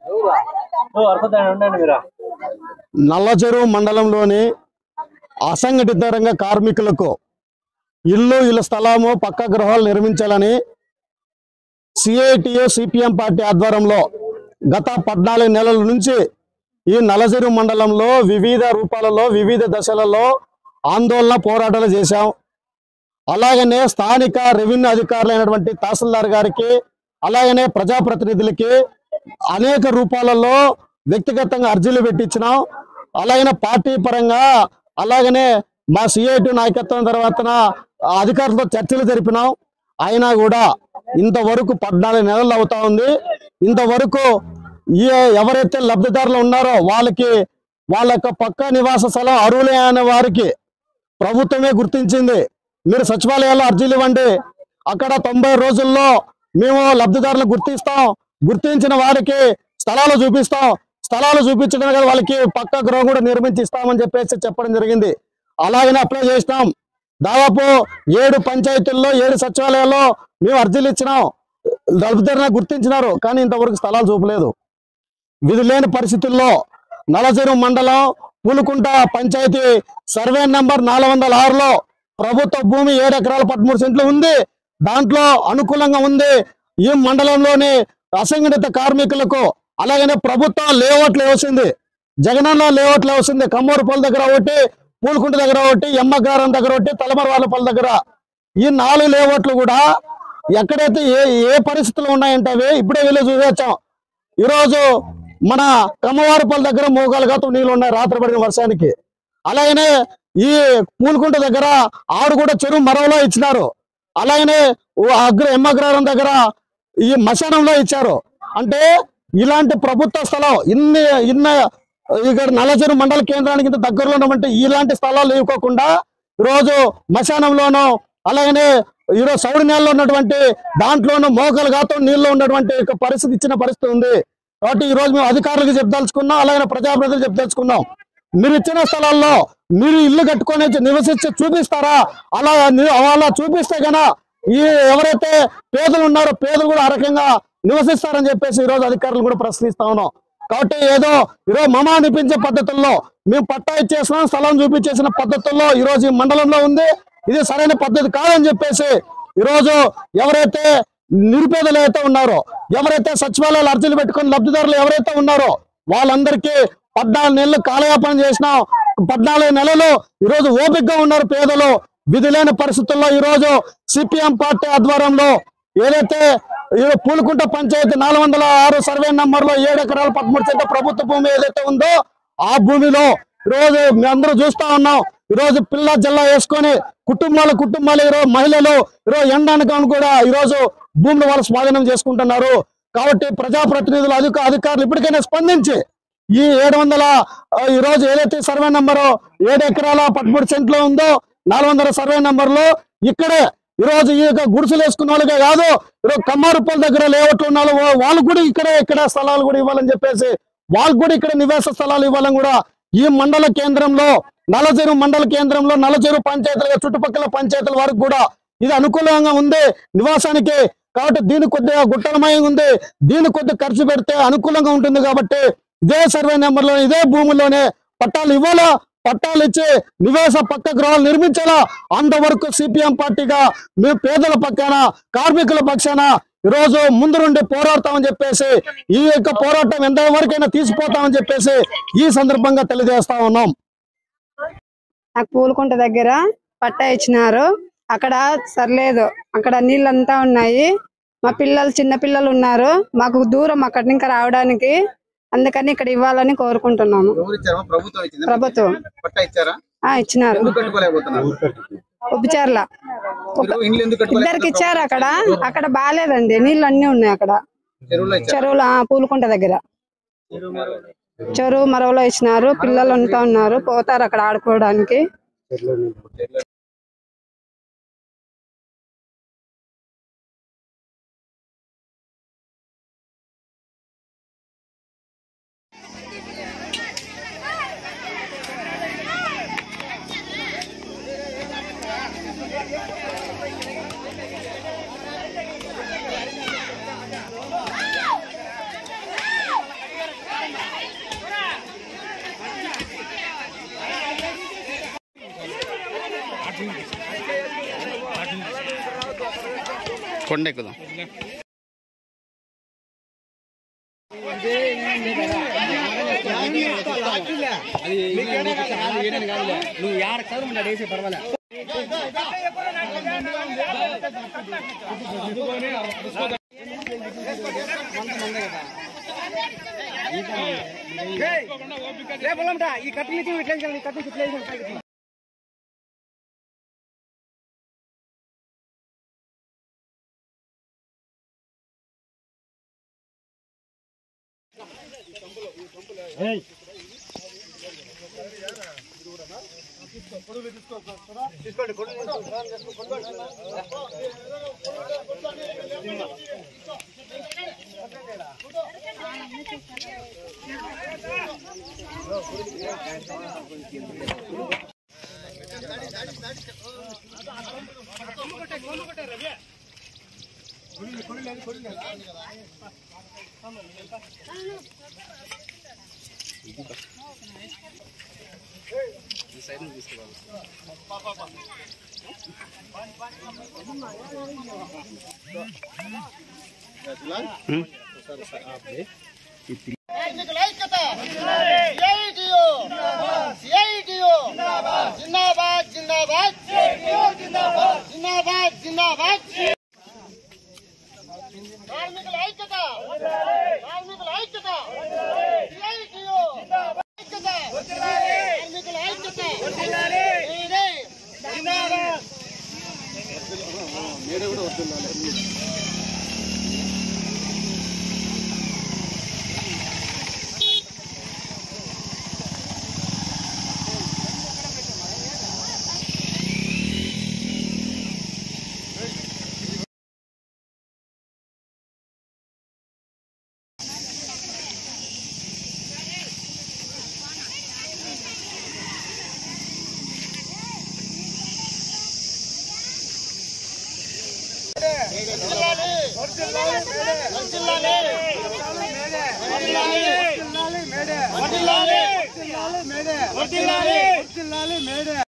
నల్లచెరువు మండలంలోని అసంఘటిత రంగ కార్మికులకు ఇల్లు ఇళ్ళ స్థలము పక్క గృహాలు నిర్మించాలని సిఐటియు సిపిఎం పార్టీ ఆధ్వర్యంలో గత పద్నాలుగు నెలల నుంచి ఈ నల్లచెరువు మండలంలో వివిధ రూపాలలో వివిధ దశలలో ఆందోళన పోరాటాలు చేశాం అలాగనే స్థానిక రెవెన్యూ అధికారులైనటువంటి తహసీల్దార్ గారికి అలాగనే ప్రజాప్రతినిధులకి అనేక రూపాలలో వ్యక్తిగతంగా అర్జీలు పెట్టించినాం అలాగనే పార్టీ పరంగా అలాగనే మా సిఐటి నాయకత్వం తర్వాత అధికారులతో చర్చలు జరిపినాం అయినా కూడా ఇంతవరకు పద్నాలుగు నెలలు అవుతా ఉంది ఇంతవరకు ఈ ఎవరైతే లబ్ధిదారులు ఉన్నారో వాళ్ళకి వాళ్ళ యొక్క పక్క నివాస స్థలం అర్హులైన వారికి ప్రభుత్వమే గుర్తించింది మీరు సచివాలయాల్లో అర్జీలు ఇవ్వండి అక్కడ తొంభై రోజుల్లో మేము లబ్ధిదారులు గుర్తిస్తాం గుర్తించిన వారికి స్థలాలు చూపిస్తాం స్థలాలు చూపించడం కదా వాళ్ళకి పక్క గృహం కూడా నిర్మించి ఇస్తామని చెప్పేసి చెప్పడం జరిగింది అలాగనే అప్లై చేసినాం దాదాపు ఏడు పంచాయతీల్లో ఏడు సచివాలయాల్లో మేము అర్జీలు ఇచ్చినాం లబ్ధిదారులను గుర్తించినారు కానీ ఇంతవరకు స్థలాలు చూపలేదు విధి లేని పరిస్థితుల్లో నలచెరువు మండలం పూలుకుంట పంచాయతీ సర్వే నంబర్ నాలుగు వందల ఆరులో ప్రభుత్వ భూమి ఏడు ఎకరాల పదమూడు సెంట్లు ఉంది దాంట్లో అనుకూలంగా ఉంది ఈ మండలంలోని అసంఘటిత కార్మికులకు అలాగనే ప్రభుత్వం లేఅవుట్లు వేసింది జగనన్న లేఅవుట్లు వేసింది కమ్మూరుపల్లి దగ్గర ఒకటి పూలకుంట దగ్గర ఒకటి ఎమ్మగారం దగ్గర ఒకటి తలమరవాళ్ళపల్లి దగ్గర ఈ నాలుగు లేఅవుట్లు కూడా ఎక్కడైతే ఏ ఏ పరిస్థితులు ఉన్నాయంటే అవి ఇప్పుడే వెళ్ళి చూసొచ్చాం ఈరోజు మన కమ్మవారిపల్లి దగ్గర మోగాలు గతం నీళ్ళు ఉన్నాయి రాత్రి పడిన వర్షానికి అలాగనే ఈ పూలకుంట దగ్గర ఆడు కూడా చెరువు మరవలో ఇచ్చినారు అలాగనే ఓ అగ్ర ఎమ్మగ్రహారం దగ్గర ఈ మశానంలో ఇచ్చారు అంటే ఇలాంటి ప్రభుత్వ స్థలం ఇన్ని ఇన్న ఇక్కడ నల్లచెరువు మండల కేంద్రానికి ఇంత దగ్గరలో ఉన్నటువంటి ఇలాంటి స్థలాలు ఇవ్వకుండా ఈరోజు మశానంలోనూ అలాగనే ఈరోజు సౌడి నేలలో ఉన్నటువంటి దాంట్లోనూ మోకలు గాతం నీళ్ళు ఉన్నటువంటి ఒక పరిస్థితి ఇచ్చిన పరిస్థితి ఉంది కాబట్టి ఈ రోజు మేము అధికారులకు చెప్పదలుచుకున్నాం అలాగే ప్రజాప్రతినిధులు చెప్పదలుచుకున్నాం మీరు ఇచ్చిన స్థలాల్లో మీరు ఇల్లు కట్టుకొని వచ్చి నివసించి చూపిస్తారా అలా ని- అలా చూపిస్తే గన ఈ ఎవరైతే పేదలు ఉన్నారో పేదలు కూడా ఆ రకంగా నివసిస్తారని చెప్పేసి ఈ రోజు అధికారులు కూడా ప్రశ్నిస్తా ఉన్నాం కాబట్టి ఏదో ఈరోజు మమ అనిపించే పద్ధతుల్లో మేము పట్టా ఇచ్చేసిన స్థలం చూపించేసిన పద్ధతుల్లో ఈ రోజు ఈ మండలంలో ఉంది ఇది సరైన పద్ధతి కాదని చెప్పేసి ఈరోజు ఎవరైతే నిరుపేదలు అయితే ఉన్నారో ఎవరైతే సచివాలయాలు అర్జీలు పెట్టుకొని లబ్ధిదారులు ఎవరైతే ఉన్నారో వాళ్ళందరికీ పద్నాలుగు నెలలు కాలయాపన చేసిన పద్నాలుగు నెలలు ఈరోజు ఓపికగా ఉన్నారు పేదలు విధి లేని పరిస్థితుల్లో ఈరోజు సిపిఎం పార్టీ ఆధ్వర్యంలో ఏదైతే ఈ పూలకుంట పంచాయతీ నాలుగు వందల ఆరు సర్వే నంబర్ లో ఏడు ఎకరాల పదమూడు సెంటర్ ప్రభుత్వ భూమి ఏదైతే ఉందో ఆ భూమిలో ఈరోజు మీ అందరూ చూస్తా ఉన్నాం ఈరోజు పిల్ల జల్లా వేసుకొని కుటుంబాల కుటుంబాలు ఈరోజు మహిళలు ఈరోజు ఎండానకం కూడా ఈరోజు భూములు వాళ్ళు స్వాధీనం చేసుకుంటున్నారు కాబట్టి ప్రజాప్రతినిధులు అధిక అధికారులు ఇప్పటికైనా స్పందించి ఈ ఏడు వందల ఆ, ఈ రోజు ఏదైతే సర్వే నంబరు ఏడు ఎకరాల పదమూడు సెంట్లో ఉందో నాలుగు వందల సర్వే నంబర్ లో ఇక్కడే ఈ రోజు ఈ యొక్క గుడిసెలు వేసుకున్న వాళ్ళకే కాదు ఈరోజు కమ్మారుపల్లి దగ్గర లేఅవుట్లు ఉన్న వాళ్ళు వాళ్ళు కూడా ఇక్కడే ఇక్కడ స్థలాలు కూడా ఇవ్వాలని చెప్పేసి వాళ్ళకు కూడా ఇక్కడ నివాస స్థలాలు ఇవ్వాలని కూడా ఈ మండల కేంద్రంలో నల్లచెరువు మండల కేంద్రంలో నల్లచెరువు పంచాయతీల చుట్టుపక్కల పంచాయతీల వరకు కూడా ఇది అనుకూలంగా ఉంది నివాసానికి కాబట్టి దీని కొద్దిగా గుట్టలమయంగా ఉంది దీని కొద్ది ఖర్చు పెడితే అనుకూలంగా ఉంటుంది కాబట్టి ఇదే సర్వే నెంబర్లో ఇదే భూముల్లోనే పట్టాలు ఇవ్వాలా పట్టాలు ఇచ్చి నివాస పక్క గృహాలు నిర్మించాలా అంతవరకు సిపిఎం పార్టీగా మేము పేదల పక్కన కార్మికుల పక్షాన ఈరోజు ముందు నుండి పోరాడతామని చెప్పేసి ఈ యొక్క పోరాటం ఎంతవరకైనా తీసిపోతామని చెప్పేసి ఈ సందర్భంగా తెలియజేస్తా ఉన్నాం నాకు పూలకుంట దగ్గర పట్టా ఇచ్చినారు అక్కడ సర్లేదు అక్కడ నీళ్ళంతా ఉన్నాయి మా పిల్లలు చిన్న పిల్లలు ఉన్నారు మాకు దూరం అక్కడి నుంచి రావడానికి అందుకని ఇక్కడ ఇవ్వాలని కోరుకుంటున్నాము ఎవరు ఇచ్చారమ్మా ప్రభుత్వం ఇచ్చింది ప్రభుత్వం పట్టా ఇచ్చారా ఆ ఇచ్చినారు ఎందుకు కట్టుకోలేకపోతున్నారు ఉపచార్ల మీరు ఇండ్లు ఎందుకు ఇద్దరికి కట్టుకోలేకపోతున్నారు ఇచ్చారు అక్కడ అక్కడ బాగాలేదండి నీళ్ళు అన్ని ఉన్నాయి అక్కడ చెరువులో ఇచ్చారు చెరువులు ఆ, పూలకుంట దగ్గర చెరువు మరవలో ఇచ్చినారు పిల్లలు అంతా ఉన్నారు పోతారు అక్కడ ఆడుకోవడానికి కొండ ఎక్కుదాం నువ్వు యాడ చదువు వేసే పర్వాలే ఈ కట్టు నుంచి ఇట్లా ఈ కట్టు నుంచి ఇట్లా కార్మికుల ఐక్యత సిఐటియు సిఐటియు జిందాబాద్ జిందాబాద్ జిందాబాద్ జిందాబాద్ కార్మికుల ఐక్యత కార్మికుల ఐక్యత సిఐటియు ఐక్యత కార్మికుల ఐక్యత ఇదే. జిందాబాద్ వర్ధిల్లాలి. వర్ధిల్లాలి.